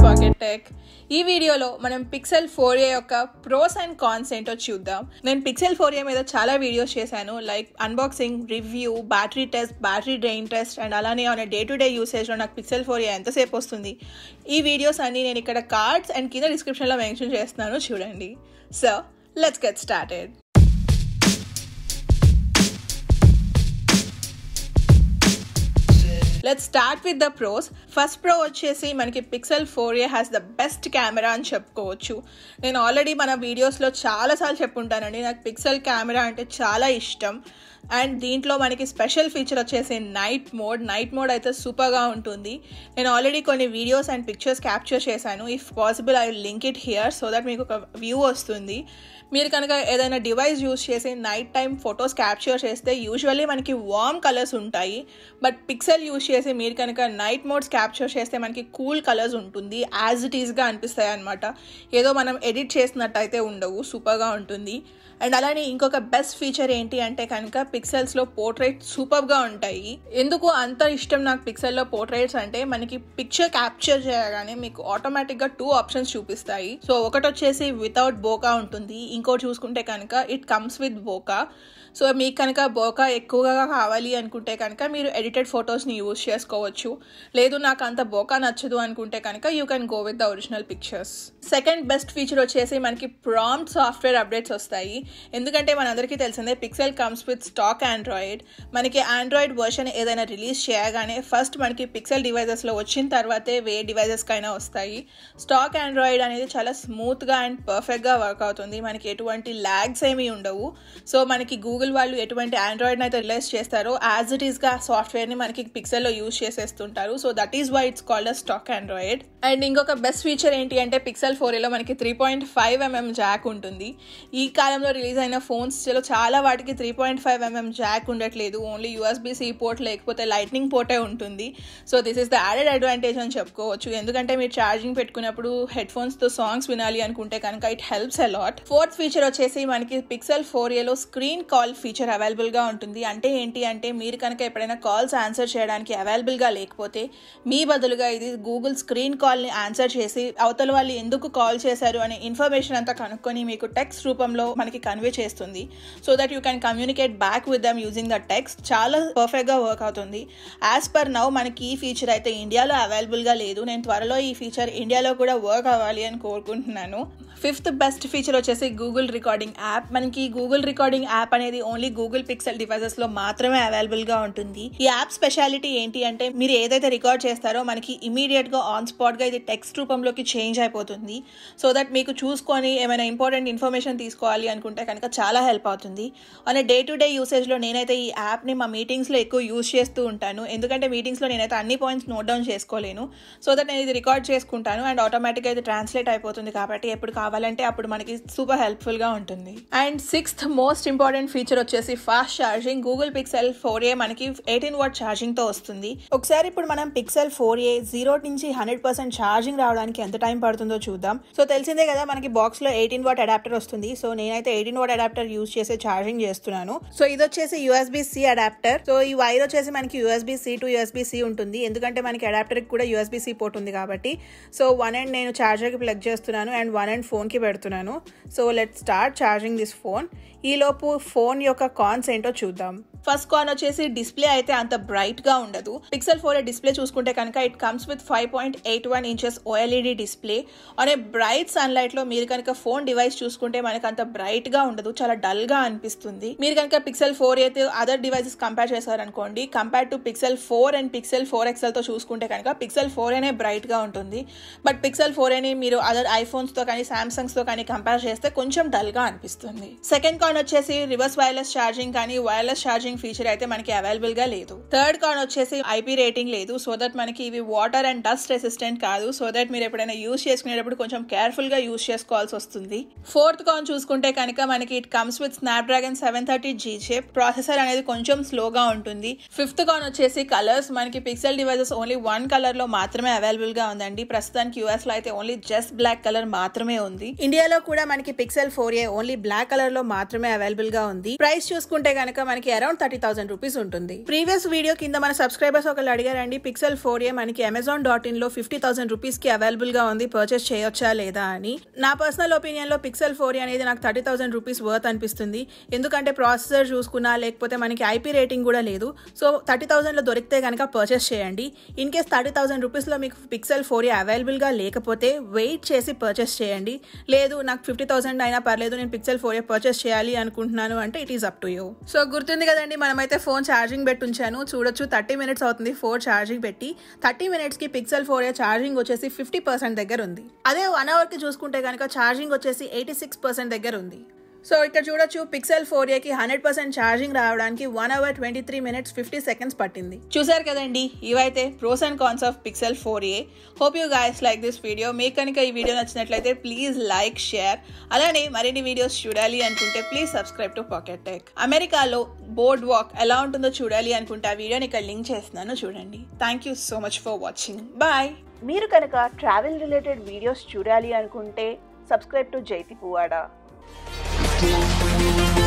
pocket tech ఈ వీడియోలో మనం పిక్సెల్ ఫోర్ ఏ యొక్క ప్రోస్ అండ్ కాన్స్ ఏంటో చూద్దాం నేను పిక్సెల్ ఫోర్ ఏ మీద చాలా వీడియోస్ చేశాను like unboxing review battery test battery drain test and అలానే ఆన్ డే టు డే యూసేజ్లో నాకు పిక్సెల్ ఫోర్ ఏ ఎంతసేపు వస్తుంది ఈ వీడియోస్ అన్ని నేను ఇక్కడ కార్డ్స్ అండ్ కింద డిస్క్రిప్షన్లో మెన్షన్ చేస్తున్నాను చూడండి so let's get started let's start with the pros first pro వచ్చేసి మనకి Pixel four A has the best camera అని చెప్పుకోవచ్చు నేను ఆల్రెడీ మన వీడియోస్లో చాలాసార్లు చెప్పుంటానండి నాకు పిక్సెల్ కెమెరా అంటే చాలా ఇష్టం అండ్ దీంట్లో మనకి స్పెషల్ ఫీచర్ వచ్చేసి నైట్ మోడ్ నైట్ మోడ్ అయితే సూపర్గా ఉంటుంది నేను ఆల్రెడీ కొన్ని వీడియోస్ అండ్ పిక్చర్స్ క్యాప్చర్ చేశాను if possible I link it here so that మీకు ఒక వ్యూ వస్తుంది మీరు కనుక ఏదైనా డివైస్ యూస్ చేసి నైట్ టైం ఫొటోస్ క్యాప్చర్ చేస్తే యూజువల్లీ మనకి వార్మ్ కలర్స్ ఉంటాయి బట్ పిక్సెల్ యూస్ చేసి మీరు కనుక నైట్ మోడ్స్ క్యాప్చర్ చేస్తే మనకి కూల్ కలర్స్ ఉంటుంది యాజ్ ఇట్ ఈస్గా అనిపిస్తాయి అనమాట ఏదో మనం ఎడిట్ చేసినట్టు అయితే ఉండవు సూపర్గా ఉంటుంది అండ్ అలానే ఇంకొక బెస్ట్ ఫీచర్ ఏంటి అంటే కనుక పిక్సెల్స్లో పోర్ట్రేట్ సూపర్గా ఉంటాయి ఎందుకు అంత ఇష్టం నాకు పిక్సెల్లో పోర్ట్రేట్స్ అంటే మనకి పిక్చర్ క్యాప్చర్ చేయగానే మీకు ఆటోమేటిక్గా టూ ఆప్షన్స్ చూపిస్తాయి సో ఒకటి వచ్చేసి వితౌట్ బోకా ఉంటుంది ఇంకోటి చూసుకుంటే కనుక it comes with bokeh so మీకు కనుక బోకా ఎక్కువగా కావాలి అనుకుంటే కనుక మీరు ఎడిటెడ్ ఫొటోస్ని యూజ్ చేసుకోవచ్చు లేదు నాకు అంత బోకా నచ్చదు అనుకుంటే కనుక you can go with the original pictures second best feature వచ్చేసి మనకి ప్రాంప్ట్ సాఫ్ట్వేర్ అప్డేట్స్ వస్తాయి ఎందుకంటే మనందరికీ తెలిసిందే Pixel comes with stock Android మనకి ఆండ్రాయిడ్ వర్షన్ ఏదైనా రిలీజ్ చేయగానే ఫస్ట్ మనకి పిక్సెల్ డివైజెస్లో వచ్చిన తర్వాతే వే డివైజెస్కైనా వస్తాయి స్టాక్ ఆండ్రాయిడ్ అనేది చాలా స్మూత్గా అండ్ పర్ఫెక్ట్గా వర్క్ అవుతుంది మనకి ఎటువంటి ల్యాగ్స్ ఏమీ ఉండవు సో మనకి గూగుల్ వాళ్ళు ఎటువంటి ఆండ్రాయిడ్ అయితే రిలీజ్ చేస్తారో యాజ్ ఇట్ ఈస్గా సాఫ్ట్వేర్ని మనకి పిక్సెల్లో యూజ్ చేసేస్తుంటారు so that is why it's called a stock Android and ఇంకొక బెస్ట్ ఫీచర్ ఏంటి అంటే పిక్సెల్ ఫోర్ ఏలో మనకి three point five mm jack ఉంటుంది ఈ కాలంలో రిలీజ్ అయిన ఫోన్స్లో చాలా వాటికి three point five mm jack ఉండట్లేదు ఓన్లీ యూఎస్బీ సి పోర్ట్ లేకపోతే లైట్నింగ్ పోర్టే ఉంటుంది so this is the added advantage అని చెప్పుకోవచ్చు ఎందుకంటే మీరు ఛార్జింగ్ పెట్టుకున్నప్పుడు హెడ్ ఫోన్స్తో సాంగ్స్ వినాలి అనుకుంటే కనుక it helps a lot fourth feature వచ్చేసి మనకి పిక్సెల్ ఫోర్ ఏలో స్క్రీన్ కాల్ ఫీచర్ అవైలబుల్గా ఉంటుంది అంటే ఏంటి అంటే మీరు కనుక ఎప్పుడైనా కాల్స్ ఆన్సర్ చేయడానికి అవైలబుల్గా లేకపోతే మీ బదులుగా ఇది గూగుల్ స్క్రీన్ కాల్ని ఆన్సర్ చేసి అవతల వాళ్ళు ఎందుకు కాల్ చేశారు అనే ఇన్ఫర్మేషన్ అంతా కనుక్కొని మీకు టెక్స్ట్ రూపంలో మనకి కన్వే చేస్తుంది so that you can communicate back with them using the text చాలా పర్ఫెక్ట్గా వర్క్ అవుతుంది యాజ్ పర్ నౌ మనకి ఈ ఫీచర్ అయితే ఇండియాలో అవైలబుల్గా లేదు నేను త్వరలో ఈ ఫీచర్ ఇండియాలో కూడా వర్క్ అవ్వాలి అని కోరుకుంటున్నాను ఫిఫ్త్ బెస్ట్ ఫీచర్ వచ్చేసి గూగుల్ రికార్డింగ్ యాప్ మనకి గూగుల్ రికార్డింగ్ యాప్ అనేది ఓన్లీ గూగుల్ పిక్సెల్ డివైసెస్ లో మాత్రమే అవైలబుల్ గా ఉంటుంది ఈ యాప్ స్పెషాలిటీ ఏంటి అంటే మీరు ఏదైతే రికార్డ్ చేస్తారో మనకి ఇమీడియట్ గా ఆన్ స్పాట్ గా ఇది టెక్స్ట్ రూపంలోకి చేంజ్ అయిపోతుంది సో దట్ మీకు చూసుకొని ఏమైనా ఇంపార్టెంట్ ఇన్ఫర్మేషన్ తీసుకోవాలి అనుకుంటే కనుక చాలా హెల్ప్ అవుతుంది అనే డే టు డే యూసేజ్ లో నేనైతే ఈ యాప్ ని మా మీటింగ్స్ లో ఎక్కువ యూజ్ చేస్తూ ఉంటాను ఎందుకంటే మీటింగ్స్ లో నేనైతే అన్ని పాయింట్స్ నోట్ డౌన్ చేసుకోలేను సో దట్ నేను ఇది రికార్డ్ చేసుకుంటాను అండ్ ఆటోమేటిక్గా ఇది ట్రాన్స్లేట్ అయిపోతుంది కాబట్టి ఎప్పుడు కావాలంటే అప్పుడు మనకి సూపర్ హెల్ప్ఫుల్ గా ఉంటుంది and sixth most important feature వచ్చేసి fast charging Google Pixel four A మనకి ఎయిటీన్ వాట్ ఛార్జింగ్ తో వస్తుంది ఒకసారి ఇప్పుడు మనం పిక్సెల్ ఫోర్ ఏ జీరో నుంచి హండ్రెడ్ పర్సెంట్ ఛార్జింగ్ రావడానికి ఎంత టైం పడుతుందో చూద్దాం సో తెలిసిందే కదా మనకి బాక్స్ లో ఎయిటీన్ వాట్ అడాప్టర్ వస్తుంది సో నేనైతే ఎయిటీన్ వాట్ అడాప్టర్ యూస్ చేసి ఛార్జింగ్ చేస్తున్నాను సో ఇది వచ్చేసి యూఎస్బీ సి అడాప్టర్ సో ఈ వైర్ వచ్చేసి మనకి USB C to USB C ఉంటుంది ఎందుకంటే మనకి అడాప్టర్ కూడా యూఎస్బీ సి పోర్ట్ ఉంది కాబట్టి సో వన్ అండ్ నేను ఛార్జర్ కి ప్లగ్ చేస్తున్నాను అండ్ వన్ అండ్ ఫోన్ కి పెడుతున్నాను so let start charging this phone ఈలోపు ఫోన్ యొక్క కాన్స్ ఏంటో చూద్దాం ఫస్ట్ కాన్ వచ్చేసి డిస్ప్లే అయితే అంత బ్రైట్ గా ఉండదు పిక్సెల్ ఫోర్ డిస్ప్లే చూసుకుంటే కనుక it comes with five point eight one inches OLED display అనే బ్రైట్ సన్లైట్ లో మీరు కనుక ఫోన్ డివైస్ చూసుకుంటే మనకు అంత బ్రైట్ గా ఉండదు చాలా డల్ గా అనిపిస్తుంది మీరు కనుక పిక్సెల్ ఫోర్ అయితే అదర్ డివైసెస్ కంపేర్ చేశారనుకోండి compare to Pixel four and Pixel four XL తో చూసుకుంటే కనుక పిక్సెల్ ఫోర్ అనే బ్రైట్ గా ఉంటుంది బట్ పిక్సెల్ ఫోర్ అని మీరు అదర్ ఐఫోన్స్ తో కానీ సామ్సంగ్స్ తో కానీ కంపేర్ చేస్తే కొంచెం డల్ గా అనిపిస్తుంది సెకండ్ కాన్ వచ్చేసి రివర్స్ వైర్లెస్ ఛార్జింగ్ కానీ వైర్లెస్ ఛార్జింగ్ ఫీచర్ అయితే మనకి అవైలబుల్ గా లేదు థర్డ్ కాన్ వచ్చేసి ఐపీ రేటింగ్ లేదు సో దట్ మనకి ఇవి వాటర్ అండ్ డస్ట్ రెసిస్టెంట్ కాదు సో దట్ మీరు ఎప్పుడైనా యూస్ చేసుకునేటప్పుడు కొంచెం కేర్ఫుల్ గా యూస్ చేసుకోవాల్సి వస్తుంది ఫోర్త్ కాన్ చూసుకుంటే కనుక మనకి it comes with Snapdragon seven thirty G shape processor అనేది కొంచెం స్లోగా ఉంటుంది ఫిఫ్త్ కాన్ వచ్చేసి కలర్స్ మనకి Pixel devices only one colour లో మాత్రమే అవైలబుల్ గా ఉందండి ప్రస్తుతానికి యూఎస్ లో అయితే ఓన్లీ జస్ట్ బ్లాక్ కలర్ మాత్రమే ఉంది ఇండియాలో కూడా మనకి Pixel four A only black colour లో మాత్రమే అవైలబుల్ గా ఉంది ప్రైస్ చూసుకుంటే కనుక మనకి around around thirty thousand rupees ఉంటుంది ప్రీవియస్ వీడియో కింద మన సబ్స్క్రైబర్స్ ఒకళ్ళు అడిగారండి పిక్సెల్ ఫోర్ ఏ మనకి అమెజాన్ డాట్ ఇన్ లో ఫిఫ్టీ థౌసండ్ రూపీస్ కి అవైలబుల్ గా ఉంది పర్చేస్ చేయొచ్చా లేదా అని నా పర్సనల్ ఒపీనియన్ లో పిక్సెల్ ఫోర్ ఏ అనేది నాకు థర్టీ థౌసండ్ రూపీస్ వర్త్ అనిపిస్తుంది ఎందుకంటే ప్రాసెసర్ చూసుకున్నా లేకపోతే మనకి ఐపీ రేటింగ్ కూడా లేదు సో థర్టీ థౌసండ్ లో దొరికితే కనుక పర్చేస్ చేయండి in case thirty thousand rupees లో మీకు పిక్సెల్ ఫోర్ ఏ అవైలబుల్ గా లేకపోతే వెయిట్ చేసి పర్చేస్ చేయండి లేదు నాకు ఫిఫ్టీ థౌసండ్ అయినా పర్లేదు నేను పిక్సెల్ ఫోర్ ఏ పర్చేస్ చేయాలి అనుకుంటున్నాను అంటే it is up to you so గుర్తుంది కదండి మనమైతే ఫోన్ ఛార్జింగ్ పెట్టి ఉంచాను చూడొచ్చు థర్టీ మినిట్స్ అవుతుంది ఫోర్ ఛార్జింగ్ పెట్టి థర్టీ మినిట్స్ కి పిక్సెల్ ఫోర్ ఏ ఛార్జింగ్ వచ్చేసి ఫిఫ్టీ పర్సెంట్ దగ్గర ఉంది అదే వన్ అవర్ కి చూసుకుంటే కనుక ఛార్జింగ్ వచ్చేసి ఎయిటీ సిక్స్ పర్సెంట్ దగ్గర ఉంది సో ఇక్కడ చూడొచ్చు పిక్సెల్ ఫోర్ ఏకి హండ్రెడ్ పర్సెంట్ ఛార్జింగ్ రావడానికి one hour twenty three minutes fifty seconds పట్టింది చూసారు కదండి ఇవైతే pros and cons of Pixel four A hope you guys like this video మీకు కనుక ఈ వీడియో నచ్చినట్లయితే ప్లీజ్ లైక్ షేర్ అలానే మరిన్ని వీడియోస్ చూడాలి అనుకుంటే please subscribe to Pocket Tech అమెరికాలో బోర్డ్ వాక్ ఎలా ఉంటుందో చూడాలి అనుకుంటే ఆ వీడియోని ఇక్కడ లింక్ చేస్తున్నాను చూడండి thank you so much for watching bye మీరు కనుక ట్రావెల్ రిలేటెడ్ వీడియోస్ చూడాలి అనుకుంటే సబ్స్క్రైబ్ టు జైతి పువాడా